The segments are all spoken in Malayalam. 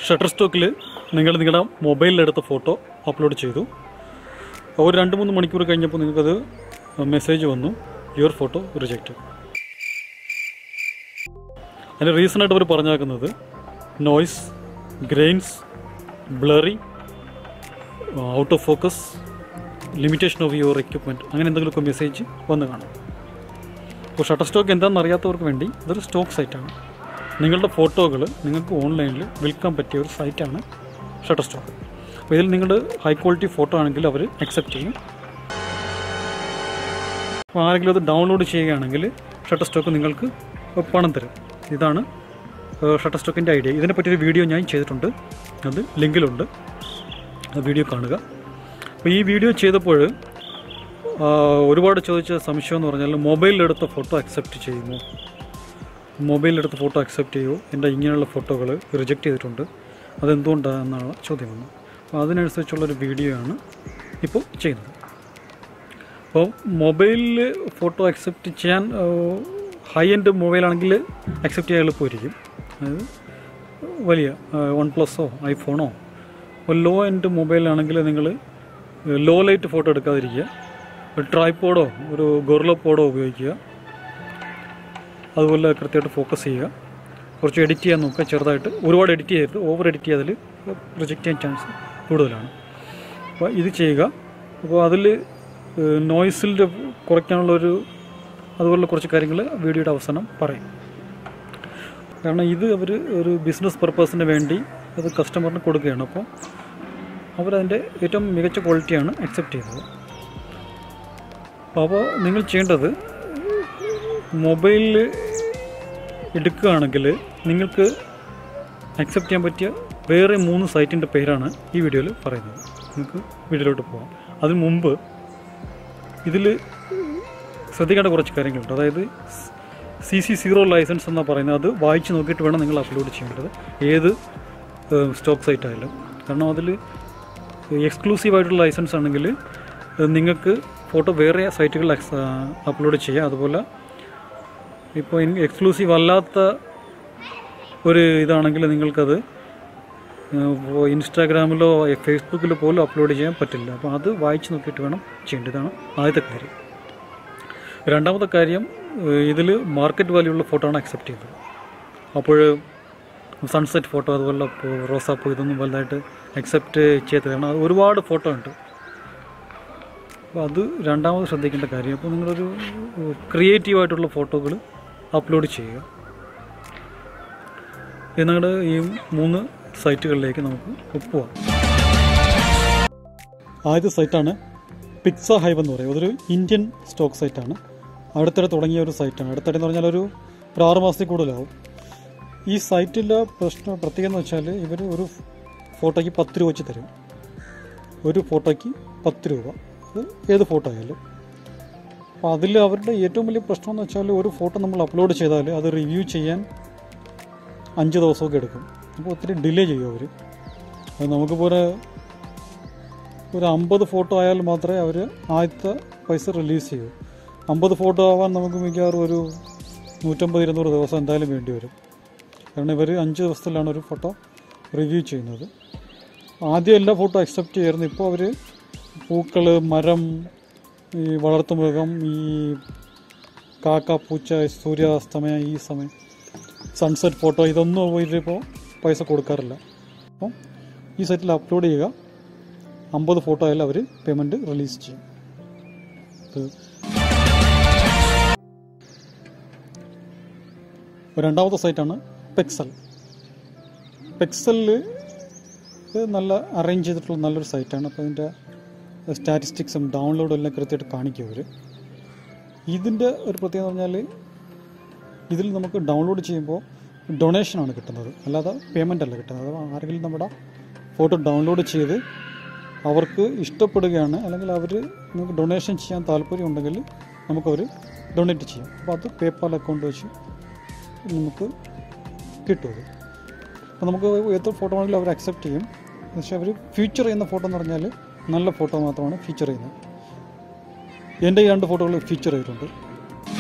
ഷട്ടർ സ്റ്റോക്കിൽ നിങ്ങൾ നിങ്ങളുടെ മൊബൈലിലെടുത്ത ഫോട്ടോ അപ്ലോഡ് ചെയ്തു ഒരു രണ്ട് മൂന്ന് മണിക്കൂർ കഴിഞ്ഞപ്പോൾ നിങ്ങൾക്കത് മെസ്സേജ് വന്നു യുവർ ഫോട്ടോ റിജക്റ്റ് അതിൻ്റെ റീസണായിട്ട് അവർ പറഞ്ഞേക്കുന്നത് noise grains blurry out of focus limitation of your equipment അങ്ങനെ എന്തെങ്കിലുമൊക്കെ മെസ്സേജ് വന്ന് കാണും അപ്പോൾ ഷട്ടർ സ്റ്റോക്ക് എന്താണെന്ന് അറിയാത്തവർക്ക് വേണ്ടി ഇതൊരു സ്റ്റോക്ക് സൈറ്റാണ് നിങ്ങളുടെ ഫോട്ടോകൾ നിങ്ങൾക്ക് ഓൺലൈനിൽ വിൽക്കാൻ പറ്റിയ ഒരു സൈറ്റാണ് ഷട്ടർ സ്റ്റോക്ക് അപ്പോൾ ഇതിൽ നിങ്ങൾ ഹൈ ക്വാളിറ്റി ഫോട്ടോ ആണെങ്കിൽ അവർ അക്സെപ്റ്റ് ചെയ്യും അപ്പോൾ ആരെങ്കിലും അത് ഡൗൺലോഡ് ചെയ്യുകയാണെങ്കിൽ ഷട്ടർ സ്റ്റോക്ക് നിങ്ങൾക്ക് പണം തരും ഇതാണ് ഷട്ടർ സ്റ്റോക്കിൻ്റെ ഐഡിയ ഇതിനെ പറ്റിയൊരു വീഡിയോ ഞാൻ ചെയ്തിട്ടുണ്ട് അത് ലിങ്കിലുണ്ട് ആ വീഡിയോ കാണുക അപ്പോൾ ഈ വീഡിയോ ചെയ്തപ്പോൾ ആ, ഒരുപാട് ചോദിച്ച സംശയം എന്ന് പറഞ്ഞാൽ മൊബൈലിലെടുത്ത ഫോട്ടോ അക്സെപ്റ്റ് ചെയ്യുമോ മൊബൈലിലെടുത്ത ഫോട്ടോ അക്സെപ്റ്റ് ചെയ്യുമോ എൻ്റെ ഇങ്ങനെയുള്ള ഫോട്ടോകൾ റിജക്റ്റ് ചെയ്തിട്ടുണ്ട് അതെന്തുകൊണ്ടാണെന്നാണ് ചോദ്യം വന്നത് അപ്പോൾ അതിനനുസരിച്ചുള്ളൊരു വീഡിയോ ആണ് ഇപ്പോൾ ചെയ്യുന്നത് അപ്പോൾ മൊബൈലിൽ ഫോട്ടോ അക്സെപ്റ്റ് ചെയ്യാൻ ഹൈ എൻഡ് മൊബൈലാണെങ്കിൽ അക്സെപ്റ്റ് ചെയ്യാൻ എളുപ്പമായിരിക്കും അതായത് വലിയ വൺ പ്ലസ്സോ ഐഫോണോ അപ്പോൾ ലോ എൻഡ് മൊബൈലാണെങ്കിൽ നിങ്ങൾ ലോ ലൈറ്റ് ഫോട്ടോ എടുക്കാതിരിക്കുക ഒരു ട്രൈപ്പോഡോ ഒരു ഗൊറിലപ്പോഡോ ഉപയോഗിക്കുക അതുപോലെ കൃത്യമായിട്ട് ഫോക്കസ് ചെയ്യുക കുറച്ച് എഡിറ്റ് ചെയ്യാൻ നോക്കുക ചെറുതായിട്ട് ഒരുപാട് എഡിറ്റ് ചെയ്തിട്ട് ഓവർ എഡിറ്റ് ചെയ്താൽ റിജക്റ്റ് ചെയ്യാൻ ചാൻസ് കൂടുതലാണ് അപ്പോൾ ഇത് ചെയ്യുക അപ്പോൾ അതിൽ നോയ്സിൻ്റെ കുറയ്ക്കാനുള്ളൊരു അതുപോലുള്ള കുറച്ച് കാര്യങ്ങൾ വീഡിയോയുടെ അവസാനം പറയും കാരണം ഇത് അവർ ഒരു ബിസിനസ് പർപ്പസിന് വേണ്ടി അത് കസ്റ്റമറിന് കൊടുക്കുകയാണ് അപ്പോൾ അവരതിൻ്റെ ഏറ്റവും മികച്ച ക്വാളിറ്റിയാണ് അക്സെപ്റ്റ് ചെയ്തത് അപ്പോൾ നിങ്ങൾ ചെയ്യേണ്ടത് മൊബൈലിൽ എടുക്കുകയാണെങ്കിൽ നിങ്ങൾക്ക് അക്സെപ്റ്റ് ചെയ്യാൻ പറ്റിയ വേറെ മൂന്ന് സൈറ്റിൻ്റെ പേരാണ് ഈ വീഡിയോയിൽ പറയുന്നത് നിങ്ങൾക്ക് വീഡിയോയിലോട്ട് പോകാം അതിന് മുമ്പ് ഇതിൽ ശ്രദ്ധിക്കേണ്ട കുറച്ച് കാര്യങ്ങളുണ്ട് അതായത് സി സി സീറോ ലൈസൻസ് എന്നാണ് പറയുന്നത് അത് വായിച്ച് നോക്കിയിട്ട് വേണം നിങ്ങൾ അപ്ലോഡ് ചെയ്യേണ്ടത് ഏത് സ്റ്റോക്ക് സൈറ്റ് ആയാലും കാരണം അതിൽ എക്സ്ക്ലൂസീവ് ആയിട്ടുള്ള ലൈസൻസ് ആണെങ്കിൽ ഏഹ്, നിങ്ങൾക്ക് ഫോട്ടോ വേറെ സൈറ്റുകളിൽ അപ്ലോഡ് ചെയ്യാം അതുപോലെ ഇപ്പോൾ എക്സ്ക്ലൂസീവ് അല്ലാത്ത ഒരു ഇതാണെങ്കിൽ നിങ്ങൾക്കത് ഏഹ്, ഇൻസ്റ്റാഗ്രാമിലോ ഫേസ്ബുക്കിലോ പോലും അപ്ലോഡ് ചെയ്യാൻ പറ്റില്ല അപ്പോൾ അത് വായിച്ച് നോക്കിയിട്ട് വേണം ചെയ്യേണ്ടത് ഇതാണ് ആദ്യത്തെ കാര്യം രണ്ടാമത്തെ കാര്യം ഇതിൽ മാർക്കറ്റ് വാല്യൂ ഉള്ള ഫോട്ടോ ആണ് അക്സെപ്റ്റ് ചെയ്തത് അപ്പോൾ സൺസെറ്റ് ഫോട്ടോ അതുപോലെ ഇപ്പോൾ റോസാപ്പൂ ഇതൊന്നും വലുതായിട്ട് അക്സെപ്റ്റ് ചെയ്തത് കാരണം അത് ഒരുപാട് ഫോട്ടോ ഉണ്ട് അപ്പോൾ അത് രണ്ടാമത് ശ്രദ്ധിക്കേണ്ട കാര്യം അപ്പോൾ നിങ്ങളൊരു ക്രിയേറ്റീവ് ആയിട്ടുള്ള ഫോട്ടോകൾ അപ്ലോഡ് ചെയ്യുക ഇത് നിങ്ങളുടെ ഈ മൂന്ന് സൈറ്റുകളിലേക്ക് നമുക്ക് പോവാം ആദ്യത്തെ സൈറ്റാണ് പിക്സ ഹൈവ് എന്ന് പറയും അതൊരു ഇന്ത്യൻ സ്റ്റോക്ക് സൈറ്റാണ് അടുത്തിടെ തുടങ്ങിയ ഒരു സൈറ്റാണ് അടുത്തിടെ എന്ന് പറഞ്ഞാൽ ഒരു ഒരു ആറ് മാസത്തിൽ കൂടുതലാവും ഈ സൈറ്റിലെ പ്രശ്നം പ്രത്യേകത എന്ന് വെച്ചാൽ ഇവർ ഒരു ഫോട്ടോയ്ക്ക് പത്ത് രൂപ വെച്ച് തരും ഒരു ഫോട്ടോയ്ക്ക് പത്ത് രൂപ അത് ഏത് ഫോട്ടോ ആയാലും അപ്പോൾ അതിൽ അവരുടെ ഏറ്റവും വലിയ പ്രശ്നം എന്ന് വെച്ചാൽ ഒരു ഫോട്ടോ നമ്മൾ അപ്ലോഡ് ചെയ്താൽ അത് റിവ്യൂ ചെയ്യാൻ അഞ്ച് ദിവസമൊക്കെ എടുക്കും അപ്പോൾ ഒത്തിരി ഡിലേ ചെയ്യും അവർ അത് നമുക്കിപ്പോൾ ഒരു ഒരു അമ്പത് ഫോട്ടോ ആയാൽ മാത്രമേ അവർ ആദ്യത്തെ പൈസ റിലീസ് ചെയ്യൂ അമ്പത് ഫോട്ടോ ആവാൻ നമുക്ക് മിക്കവാറും ഒരു നൂറ്റമ്പത് ഇരുന്നൂറ് ദിവസം എന്തായാലും വേണ്ടി വരും കാരണം ഇവർ അഞ്ച് ദിവസത്തിലാണ് ഒരു ഫോട്ടോ റിവ്യൂ ചെയ്യുന്നത് ആദ്യം എല്ലാ ഫോട്ടോ അക്സെപ്റ്റ് ചെയ്യായിരുന്നു ഇപ്പോൾ അവർ പൂക്കൾ മരം ഈ വളർത്തുമൃഗം ഈ കാക്ക പൂച്ച സൂര്യാസ്തമയം ഈ സമയം സൺസെറ്റ് ഫോട്ടോ ഇതൊന്നും ഇവരിപ്പോൾ പൈസ കൊടുക്കാറില്ല അപ്പം ഈ സൈറ്റിൽ അപ്ലോഡ് ചെയ്യുക അമ്പത് ഫോട്ടോ ആയാലും അവർ പേയ്മെൻറ്റ് റിലീസ് ചെയ്യും ഇത് രണ്ടാമത്തെ സൈറ്റാണ് പെക്സൽ പെക്സലിൽ നല്ല അറേഞ്ച് ചെയ്തിട്ടുള്ള നല്ലൊരു സൈറ്റാണ് അപ്പോൾ ഇതിൻ്റെ സ്റ്റാറ്റിസ്റ്റിക്സും ഡൗൺലോഡും എല്ലാം കൃത്യമായിട്ട് കാണിക്കും അവർ ഇതിൻ്റെ ഒരു പ്രത്യേകത എന്ന് പറഞ്ഞാൽ ഇതിൽ നമുക്ക് ഡൗൺലോഡ് ചെയ്യുമ്പോൾ ഡൊണേഷനാണ് കിട്ടുന്നത് അല്ലാതെ പേയ്മെൻ്റ് അല്ല കിട്ടുന്നത് അഥവാ ആരെങ്കിലും നമ്മുടെ ഫോട്ടോ ഡൗൺലോഡ് ചെയ്ത് അവർക്ക് ഇഷ്ടപ്പെടുകയാണ് അല്ലെങ്കിൽ അവർ നമുക്ക് ഡൊണേഷൻ ചെയ്യാൻ താല്പര്യമുണ്ടെങ്കിൽ നമുക്കവർ ഡൊണേറ്റ് ചെയ്യും അപ്പോൾ അത് പേപ്പാൽ അക്കൗണ്ട് വെച്ച് നമുക്ക് കിട്ടും അത് അപ്പോൾ നമുക്ക് എത്ര ഫോട്ടോ ആണെങ്കിലും അവർ അക്സെപ്റ്റ് ചെയ്യും പക്ഷേ അവർ ഫീച്ചർ ചെയ്യുന്ന ഫോട്ടോ എന്ന് പറഞ്ഞാൽ നല്ല ഫോട്ടോ മാത്രമാണ് ഫീച്ചർ ചെയ്യുന്നത് എൻ്റെ ഈ രണ്ട് ഫോട്ടോകൾ ഫീച്ചർ ചെയ്തിട്ടുണ്ട്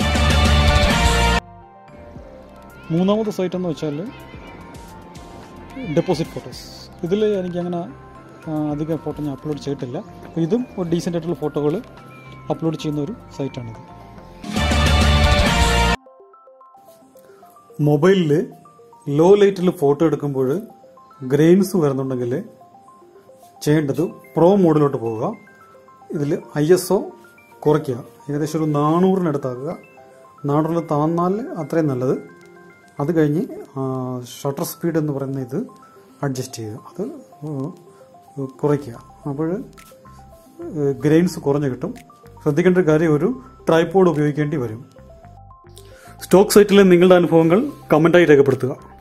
മൂന്നാമത്തെ സൈറ്റ് എന്ന് വെച്ചാൽ ഡെപ്പോസിറ്റ് ഫോട്ടോസ് ഇതിൽ എനിക്കങ്ങനെ ആ, അധികം ഫോട്ടോ ഞാൻ അപ്ലോഡ് ചെയ്തിട്ടില്ല അപ്പോൾ ഇതും ഒരു ഡീസൻ്റ് ആയിട്ടുള്ള ഫോട്ടോകൾ അപ്ലോഡ് ചെയ്യുന്ന ഒരു സൈറ്റാണിത് മൊബൈലിൽ ലോ ലൈറ്റിൽ ഫോട്ടോ എടുക്കുമ്പോൾ ഗ്രെയിൻസ് വരുന്നുണ്ടെങ്കിൽ ചെയ്യേണ്ടത് പ്രോ മോഡിലോട്ട് പോവുക ഇതിൽ ഐ എസ് ഒ കുറയ്ക്കുക ഏകദേശം ഒരു നാനൂറിനടുത്താക്കുക നാനൂറിൽ താന്നാൽ അത്രയും നല്ലത് അത് കഴിഞ്ഞ് ഷട്ടർ സ്പീഡ് എന്ന് പറയുന്ന ഇത് അഡ്ജസ്റ്റ് ചെയ്യുക അത് ഏഹ്, കുറയ്ക്കുക അപ്പോൾ ഗ്രെയിൻസ് കുറഞ്ഞു കിട്ടും ശ്രദ്ധിക്കേണ്ട ഒരു കാര്യം ഒരു ട്രൈപോഡ് ഉപയോഗിക്കേണ്ടി വരും സ്റ്റോക്ക് സൈറ്റിലെ നിങ്ങളുടെ അനുഭവങ്ങൾ കമൻറ്റായി രേഖപ്പെടുത്തുക